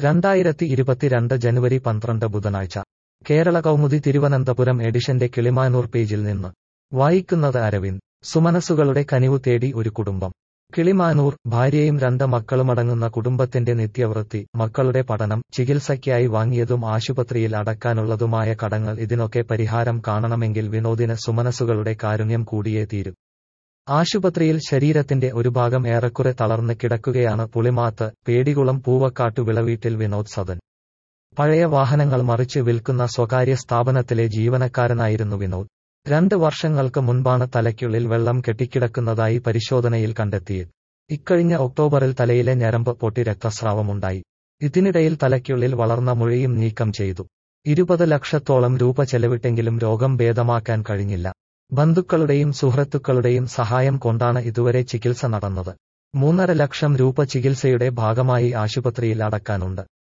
രണ്ടായിരത്തി ഇരുപത്തിരണ്ട് ജനുവരി പന്ത്രണ്ട് ബുധനാഴ്ച കേരള കൗമുദി തിരുവനന്തപുരം എഡിഷന്റെ കിളിമാനൂർ പേജിൽ നിന്ന് വായിക്കുന്നത് അരവിന്ദ് സുമനസുകളുടെ കനിവു തേടി ഒരു കുടുംബം കിളിമാനൂർ ഭാര്യയും രണ്ട് മക്കളുമടങ്ങുന്ന കുടുംബത്തിന്റെ നിത്യവൃത്തി മക്കളുടെ പഠനം ചികിത്സയ്ക്കായി വാങ്ങിയതും ആശുപത്രിയിൽ അടക്കാനുള്ളതുമായ കടങ്ങൾ ഇതിനൊക്കെ പരിഹാരം കാണണമെങ്കിൽ വിനോദിന് സുമനസുകളുടെ കാരുണ്യം കൂടിയേ തീരൂ ആശുപത്രിയിൽ ശരീരത്തിന്റെ ഒരു ഭാഗം ഏറെക്കുറെ തളർന്ന് കിടക്കുകയാണ് പുളിമാത്ത് പേടികുളം പൂവക്കാട്ടു വിളവീട്ടിൽ വിനോദ് സദൻ പഴയ വാഹനങ്ങൾ മറിച്ച് വിൽക്കുന്ന സ്വകാര്യ സ്ഥാപനത്തിലെ ജീവനക്കാരനായിരുന്നു വിനോദ് രണ്ട് വർഷങ്ങൾക്ക് മുൻപാണ് തലയ്ക്കുള്ളിൽ വെള്ളം കെട്ടിക്കിടക്കുന്നതായി പരിശോധനയിൽ കണ്ടെത്തിയത് ഇക്കഴിഞ്ഞ ഒക്ടോബറിൽ തലയിലെ ഞരമ്പ് പൊട്ടി രക്തസ്രാവമുണ്ടായി ഇതിനിടയിൽ തലയ്ക്കുള്ളിൽ വളർന്ന മുഴയും നീക്കം ചെയ്തു ഇരുപത് ലക്ഷത്തോളം രൂപ ചെലവിട്ടെങ്കിലും രോഗം ഭേദമാക്കാൻ കഴിഞ്ഞില്ല ബന്ധുക്കളുടെയും സുഹൃത്തുക്കളുടെയും സഹായം കൊണ്ടാണ് ഇതുവരെ ചികിത്സ നടന്നത് മൂന്നര ലക്ഷം രൂപ ചികിത്സയുടെ ഭാഗമായി ആശുപത്രിയിൽ അടക്കാനുണ്ട്